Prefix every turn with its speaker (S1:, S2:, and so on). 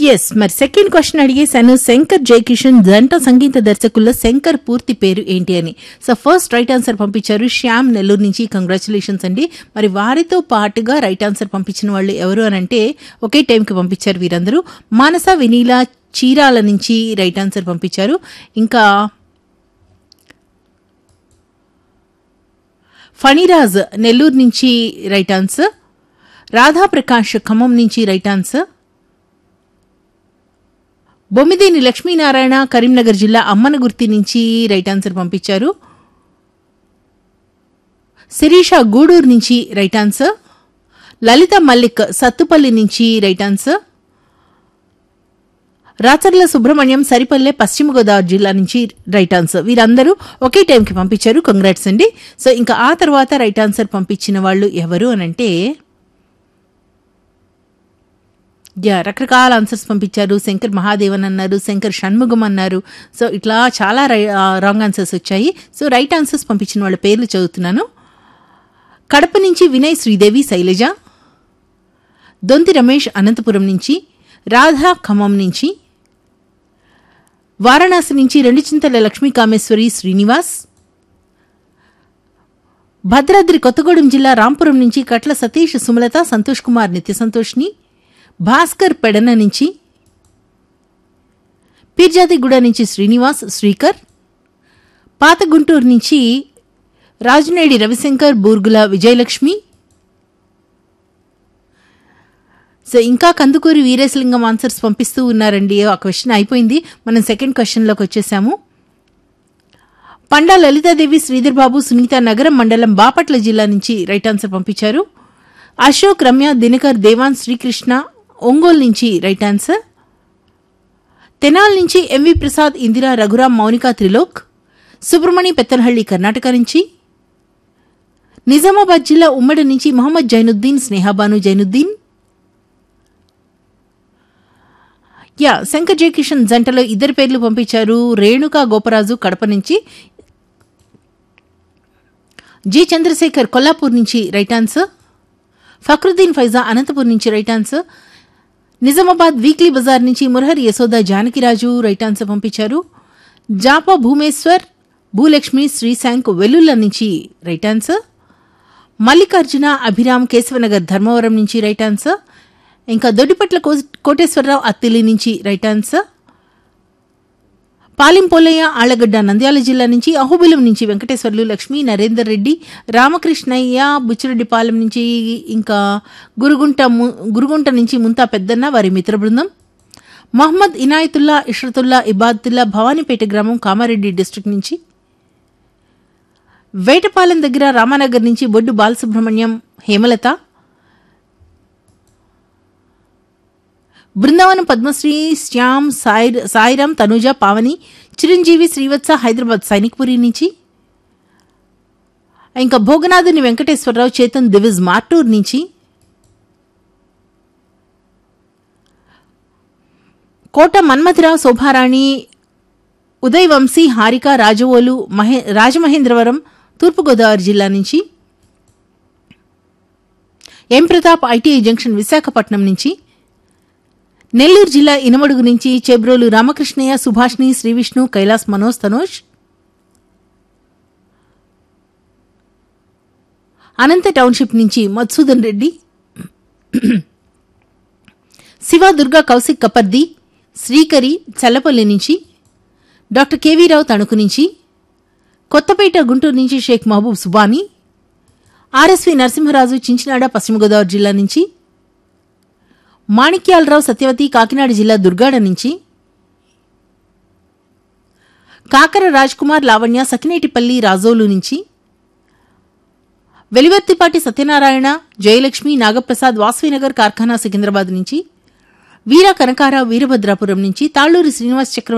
S1: yes మరి second question అడిగేశాను శంకర్ జయకిషన్ జంట సంగీత దర్శకుల్లో శంకర్ పూర్తి పేరు ఏంటి అని సో ఫస్ట్ రైట్ ఆన్సర్ పంపించారు శ్యామ్ నెల్లూరు నుంచి కంగ్రాచులేషన్స్ అండి మరి వారితో పాటుగా రైట్ ఆన్సర్ పంపించిన వాళ్ళు ఎవరు అని అంటే ఒకే టైంకి పంపించారు వీరందరూ మానస వినీల చీరాల నుంచి రైట్ ఆన్సర్ పంపించారు ఇంకా ఫణిరాజ్ నెల్లూరు నుంచి రైట్ ఆన్సర్ రాధాప్రకాష్ ఖమ్మం నుంచి రైట్ ఆన్సర్ బొమ్మిదేని లక్ష్మీనారాయణ కరీంనగర్ జిల్లా అమ్మనగుర్తి నుంచి రైట్ ఆన్సర్ పంపించారు శిరీష గూడూరు నుంచి రైట్ ఆన్సర్ లలిత మల్లిక్ సత్తుపల్లి నుంచి రైట్ ఆన్సర్ రాచర్ల సుబ్రహ్మణ్యం సరిపల్లె పశ్చిమ గోదావరి జిల్లా నుంచి రైట్ ఆన్సర్ వీరందరూ ఒకే టైంకి పంపించారు కంగ్రాట్స్ అండి సో ఇంకా ఆ తర్వాత రైట్ ఆన్సర్ పంపించిన వాళ్ళు ఎవరు అనంటే యా రకరకాల ఆన్సర్స్ పంపించారు శంకర్ మహాదేవన్ అన్నారు శంకర్ షణ్ముఖం అన్నారు సో ఇట్లా చాలా రాంగ్ ఆన్సర్స్ వచ్చాయి సో రైట్ ఆన్సర్స్ పంపించిన వాళ్ళ పేర్లు చదువుతున్నాను కడప నుంచి వినయ్ శ్రీదేవి శైలజ దొంతి రమేష్ అనంతపురం నుంచి రాధా ఖమ్మం నుంచి వారణాసి నుంచి రెండు చింతల లక్ష్మీ కామేశ్వరి శ్రీనివాస్ భద్రాద్రి కొత్తగూడెం జిల్లా రాంపురం నుంచి కట్ల సతీష్ సుమలత సంతోష్ కుమార్ నిత్య సంతోష్ని భాస్కర్ పెడన నుంచి పీర్జాతిగూడ నుంచి శ్రీనివాస్ శ్రీకర్ పాత గుంటూరు నుంచి రాజునేడి రవిశంకర్ బూర్గుల విజయలక్ష్మి సో ఇంకా కందుకూరి వీరేశలింగం ఆన్సర్స్ పంపిస్తూ ఉన్నారండి ఆ క్వశ్చన్ అయిపోయింది మనం సెకండ్ క్వశ్చన్లోకి వచ్చేసాము పండా లలితాదేవి శ్రీధర్ బాబు సునీత నగరం మండలం బాపట్ల జిల్లా నుంచి రైట్ ఆన్సర్ పంపించారు అశోక్ రమ్య దినకర్ దేవాన్ శ్రీకృష్ణ ఒంగోలు నుంచి రైట్ ఆన్సర్ తెనాల్ నుంచి ఎంవి ప్రసాద్ ఇందిరా రఘురాం మౌనిక త్రిలోక్ సుబ్రమణి పెత్తనహళ్లి కర్ణాటక నుంచి నిజామాబాద్ జిల్లా ఉమ్మడి నుంచి మహమ్మద్ జైనుద్దీన్ స్నేహాబాను జైనుద్దీన్ యా శంకర్ జయకిషన్ జంటలో ఇద్దరు పేర్లు పంపించారు రేణుకా గోపరాజు కడప నుంచి జి చంద్రశేఖర్ కొల్లాపూర్ నుంచి రైట్ ఆన్సర్ ఫక్రుద్దీన్ ఫైజా అనంతపూర్ నుంచి right answer Nizamabad weekly Bazaar నుంచి మురహరి యశోద జానకిరాజు రైట్ ఆన్సర్ పంపించారు జాపా భూమేశ్వర్ భూలక్ష్మి శ్రీశాంక్ వెల్లుల్ల నుంచి రైట్ ఆన్సర్ మల్లికార్జున అభిరామ్ కేశవనగర్ ధర్మవరం నుంచి రైట్ ఆన్సర్ ఇంకా దొడ్డిపట్ల కోటేశ్వరరావు అత్తిలి నుంచి రైట్ ఆన్సర్ పాలింపోలయ్య ఆళ్లగడ్డ నంద్యాల జిల్లా నుంచి అహోబిలం నుంచి వెంకటేశ్వర్లు లక్ష్మీ నరేందర్ రెడ్డి రామకృష్ణయ్య బుచ్చిరెడ్డిపాలెం నుంచి ఇంకా గురుగుంట గురుగుంట నుంచి ముంతా పెద్దన్న వారి మిత్ర బృందం మహమ్మద్ ఇనాయతుల్లా ఇష్రతుల్లా ఇబాద్తుల్లా భవానీపేట గ్రామం కామారెడ్డి డిస్టిక్ నుంచి వేటపాలెం దగ్గర రామానగర్ నుంచి బొడ్డు బాలసుబ్రహ్మణ్యం హేమలత బృందావనం పద్మశ్రీ శ్యామ్ సాయి సాయిరాం తనుజ పావని చిరంజీవి శ్రీవత్స హైదరాబాద్ సైనిక్పురి నుంచి ఇంకా భోగనాథుని వెంకటేశ్వరరావు చేతన్ దివిజ్ మార్టూర్ నుంచి కోట మన్మథరావు శోభారాణి ఉదయ్ వంశీ హారిక రాజవోలు మహే రాజమహేంద్రవరం తూర్పుగోదావరి జిల్లా నుంచి M Pratap ITI junction Visakhapatnam నుంచి నెల్లూరు జిల్లా ఇనమడుగు నుంచి చెబ్రోలు రామకృష్ణయ్య సుభాష్ని శ్రీవిష్ణు కైలాస్ మనోజ్ తనోజ్ అనంత టౌన్షిప్ నుంచి మధుసూదన్ రెడ్డి శివ దుర్గా కౌశిక్ కపర్ది శ్రీకరి చల్లపల్లి నుంచి డాక్టర్ కేవీరావు తణుకు నుంచి కొత్తపేట గుంటూరు నుంచి షేక్ మహబూబ్ సుబానీ ఆర్ఎస్వి నరసింహరాజు చించినాడ పశ్చిమ గోదావరి జిల్లా నుంచి మాణిక్యాలరావు సత్యవతి కాకినాడ జిల్లా దుర్గాడ నుంచి కాకర రాజ్కుమార్ లావణ్య సకినేటిపల్లి రాజోలు నుంచి వెలివర్తిపాటి సత్యనారాయణ జయలక్ష్మి నాగప్రసాద్ వాసవినగర్ కార్ఖానా సికింద్రాబాద్ నుంచి వీర కనకారావు వీరభద్రాపురం నుంచి తాళ్లూరి శ్రీనివాస్ చక్రవర్తి